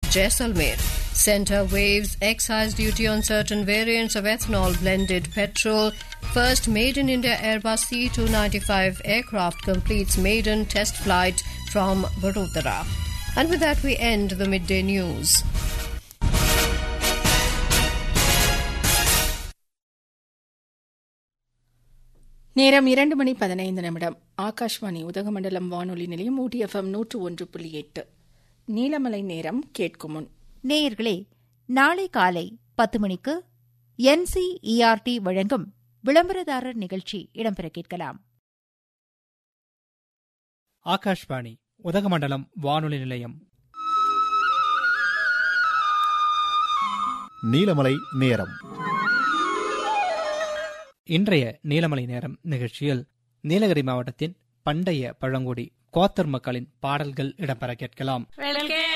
Jaisalmer. Centre waives excise duty on certain variants of ethanol blended petrol. First made in India Airbus C295 aircraft completes maiden test flight from Vadodara. And with that, we end the midday news. நேரம் இரண்டு மணி பதினைந்து நிமிடம் ஆகாஷ்வாணி உதகமண்டலம் வானொலி நிலையம் ஊட்டி FM நூற்று ஒன்று புள்ளி எட்டு நீலமலை நேரம் கேட்கும் முன் நேயர்களே நாளை காலை பத்து மணிக்கு என்சிஇஆர்டி வழங்கும் விளம்பரதாரர் நிகழ்ச்சி இடம்பெற கேட்கலாம் ஆகாஷ்வாணி உதகமண்டலம் வானொலி நிலையம் நீலமலை நேரம் இன்றைய நீலமலை நேரம் நிகழ்ச்சியில் நீலகிரி மாவட்டத்தின் பண்டைய பழங்குடி கோத்தர் மக்களின் பாடல்கள் இடம்பெற கேட்கலாம் விளக்கே